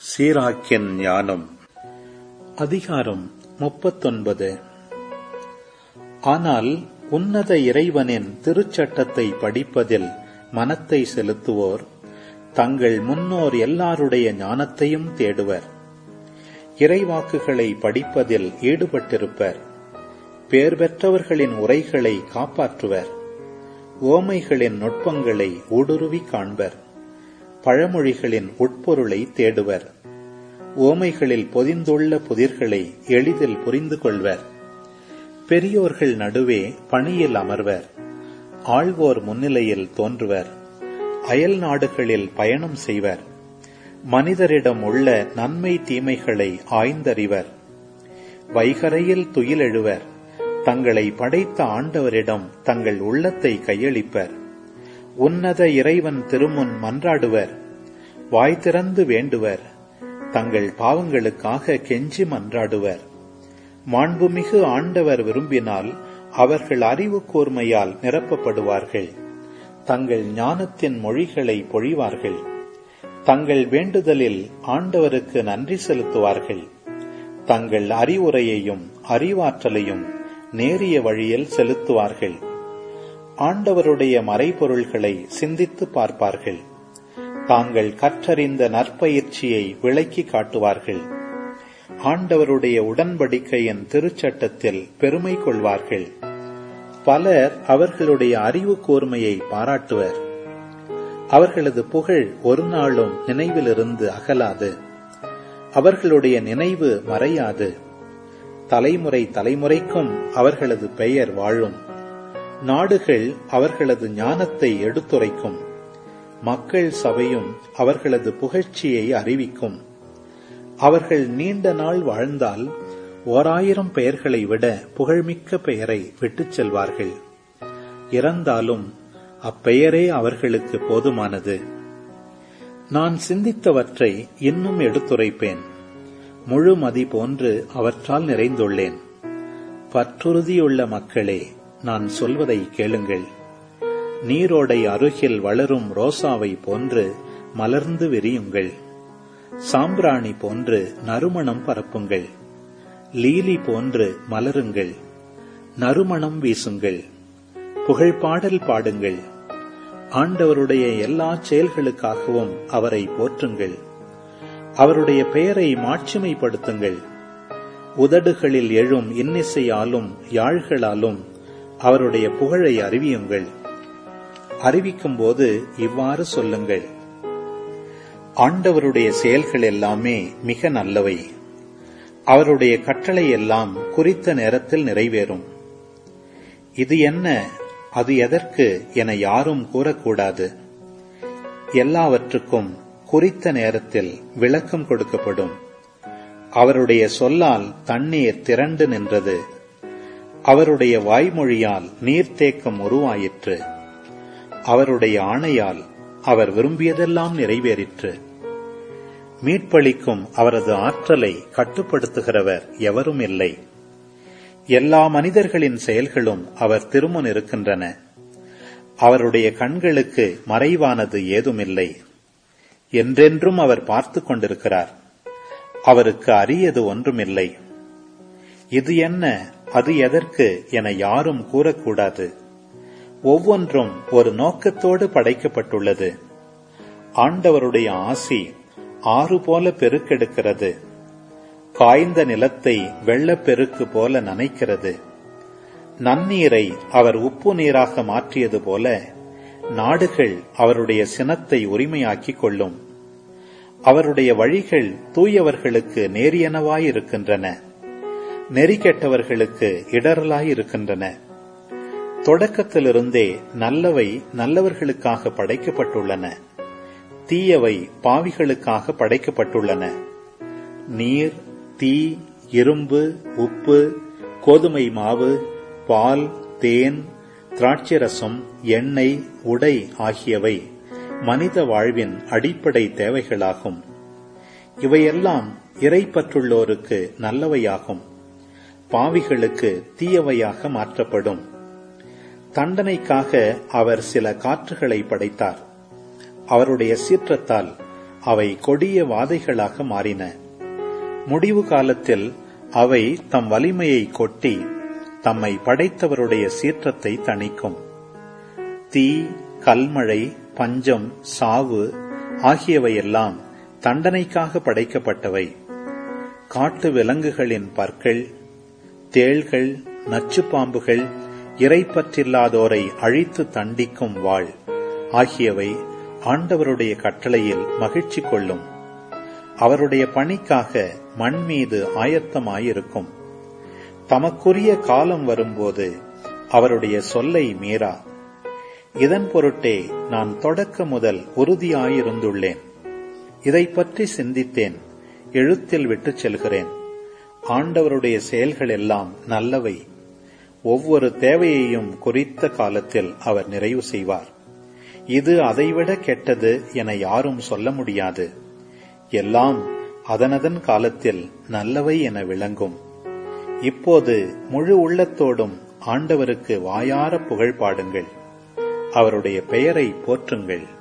சீராக்கின் ஞானம் அதிகாரம் முப்பத்தொன்பது ஆனால் உன்னத இறைவனின் திருச்சட்டத்தை படிப்பதில் மனத்தை செலுத்துவோர் தங்கள் முன்னோர் எல்லாருடைய ஞானத்தையும் தேடுவர் இறைவாக்குகளை படிப்பதில் ஈடுபட்டிருப்பர் பேர் பெற்றவர்களின் உரைகளை காப்பாற்றுவர் ஓமைகளின் நுட்பங்களை ஊடுருவி காண்பர் பழமொழிகளின் உட்பொருளை தேடுவர் ஓமைகளில் பொதிந்துள்ள புதிர்களை எளிதில் புரிந்து கொள்வர் பெரியோர்கள் நடுவே பணியில் அமர்வர் ஆழ்வோர் முன்னிலையில் தோன்றுவர் அயல் நாடுகளில் பயணம் செய்வர் மனிதரிடம் உள்ள நன்மை தீமைகளை ஆய்ந்தறிவர் வைகரையில் துயிலெழுவர் தங்களை படைத்த ஆண்டவரிடம் தங்கள் உள்ளத்தை கையளிப்பர் உன்னத இறைவன் திருமுன் மன்றாடுவர் வாய் திறந்து வேண்டுவர் தங்கள் பாவங்களுக்காக கெஞ்சி மன்றாடுவர் மாண்புமிகு ஆண்டவர் விரும்பினால் அவர்கள் அறிவு கூர்மையால் நிரப்பப்படுவார்கள் தங்கள் ஞானத்தின் மொழிகளை பொழிவார்கள் தங்கள் வேண்டுதலில் ஆண்டவருக்கு நன்றி செலுத்துவார்கள் தங்கள் அறிவுரையையும் அறிவாற்றலையும் நேரிய வழியில் செலுத்துவார்கள் ஆண்டவருடைய மறைபொருள்களை சிந்தித்து பார்ப்பார்கள் தாங்கள் கற்றறிந்த நற்பயிற்சியை விளக்கி காட்டுவார்கள் ஆண்டவருடைய உடன்படிக்கையின் திருச்சட்டத்தில் பெருமை கொள்வார்கள் பலர் அவர்களுடைய அறிவு கூர்மையை பாராட்டுவர் அவர்களது புகழ் ஒரு நாளும் நினைவிலிருந்து அகலாது அவர்களுடைய நினைவு மறையாது தலைமுறை தலைமுறைக்கும் அவர்களது பெயர் வாழும் நாடுகள் அவர்களது ஞானத்தை எடுத்துரைக்கும் மக்கள் சபையும் அவர்களது புகழ்ச்சியை அறிவிக்கும் அவர்கள் நீண்ட நாள் வாழ்ந்தால் ஓராயிரம் பெயர்களை விட புகழ்மிக்க பெயரை விட்டுச் செல்வார்கள் இறந்தாலும் அப்பெயரே அவர்களுக்கு போதுமானது நான் சிந்தித்தவற்றை இன்னும் எடுத்துரைப்பேன் முழு மதி போன்று அவற்றால் நிறைந்துள்ளேன் பற்றுறுதியுள்ள மக்களே நான் சொல்வதை கேளுங்கள் நீரோடை அருகில் வளரும் ரோசாவை போன்று மலர்ந்து விரியுங்கள் சாம்பிராணி போன்று நறுமணம் பரப்புங்கள் லீலி போன்று மலருங்கள் நறுமணம் வீசுங்கள் புகழ்பாடல் பாடுங்கள் ஆண்டவருடைய எல்லா செயல்களுக்காகவும் அவரை போற்றுங்கள் அவருடைய பெயரை மாட்சிமைப்படுத்துங்கள் உதடுகளில் எழும் இன்னிசையாலும் யாழ்களாலும் அவருடைய புகழை அறிவியுங்கள் அறிவிக்கும் போது இவ்வாறு சொல்லுங்கள் ஆண்டவருடைய செயல்கள் எல்லாமே மிக நல்லவை அவருடைய கட்டளை எல்லாம் குறித்த நேரத்தில் நிறைவேறும் இது என்ன அது எதற்கு என யாரும் கூறக்கூடாது எல்லாவற்றுக்கும் குறித்த நேரத்தில் விளக்கம் கொடுக்கப்படும் அவருடைய சொல்லால் தண்ணீர் திரண்டு நின்றது அவருடைய வாய்மொழியால் நீர்த்தேக்கம் உருவாயிற்று அவருடைய ஆணையால் அவர் விரும்பியதெல்லாம் நிறைவேறிற்று மீட்பளிக்கும் அவரது ஆற்றலை கட்டுப்படுத்துகிறவர் எவரும் இல்லை எல்லா மனிதர்களின் செயல்களும் அவர் திருமுன் இருக்கின்றன அவருடைய கண்களுக்கு மறைவானது ஏதுமில்லை என்றென்றும் அவர் பார்த்து கொண்டிருக்கிறார் அவருக்கு அரியது ஒன்றுமில்லை இது என்ன அது எதற்கு என யாரும் கூறக்கூடாது ஒவ்வொன்றும் ஒரு நோக்கத்தோடு படைக்கப்பட்டுள்ளது ஆண்டவருடைய ஆசி ஆறு போல பெருக்கெடுக்கிறது காய்ந்த நிலத்தை வெள்ளப்பெருக்கு போல நனைக்கிறது நன்னீரை அவர் உப்பு நீராக மாற்றியது போல நாடுகள் அவருடைய சினத்தை உரிமையாக்கிக் கொள்ளும் அவருடைய வழிகள் தூயவர்களுக்கு நேரியனவாயிருக்கின்றன நெறி கெட்டவர்களுக்கு இடரலாயிருக்கின்றன தொடக்கத்திலிருந்தே நல்லவை நல்லவர்களுக்காக படைக்கப்பட்டுள்ளன தீயவை பாவிகளுக்காக படைக்கப்பட்டுள்ளன நீர் தீ இரும்பு உப்பு கோதுமை மாவு பால் தேன் திராட்சரசம் எண்ணெய் உடை ஆகியவை மனித வாழ்வின் அடிப்படை தேவைகளாகும் இவையெல்லாம் இறைப்பற்றுள்ளோருக்கு நல்லவையாகும் பாவிகளுக்கு தீயவையாக மாற்றப்படும் தண்டனைக்காக அவர் சில காற்றுகளை படைத்தார் அவருடைய சீற்றத்தால் அவை கொடிய வாதைகளாக மாறின முடிவு காலத்தில் அவை தம் வலிமையை கொட்டி தம்மை படைத்தவருடைய சீற்றத்தை தணிக்கும் தீ கல்மழை பஞ்சம் சாவு ஆகியவையெல்லாம் தண்டனைக்காக படைக்கப்பட்டவை காட்டு விலங்குகளின் பற்கள் தேள்கள் நச்சுப்பாம்புகள் இறைப்பற்றில்லாதோரை அழித்து தண்டிக்கும் வாழ் ஆகியவை ஆண்டவருடைய கட்டளையில் மகிழ்ச்சி கொள்ளும் அவருடைய பணிக்காக மண் மீது ஆயத்தமாயிருக்கும் தமக்குரிய காலம் வரும்போது அவருடைய சொல்லை மீறா இதன் பொருட்டே நான் தொடக்க முதல் உறுதியாயிருந்துள்ளேன் இதை பற்றி சிந்தித்தேன் எழுத்தில் விட்டுச் செல்கிறேன் ஆண்டவருடைய செயல்கள் எல்லாம் நல்லவை ஒவ்வொரு தேவையையும் குறித்த காலத்தில் அவர் நிறைவு செய்வார் இது அதைவிட கெட்டது என யாரும் சொல்ல முடியாது எல்லாம் அதனதன் காலத்தில் நல்லவை என விளங்கும் இப்போது முழு உள்ளத்தோடும் ஆண்டவருக்கு வாயார புகழ் பாடுங்கள் அவருடைய பெயரை போற்றுங்கள்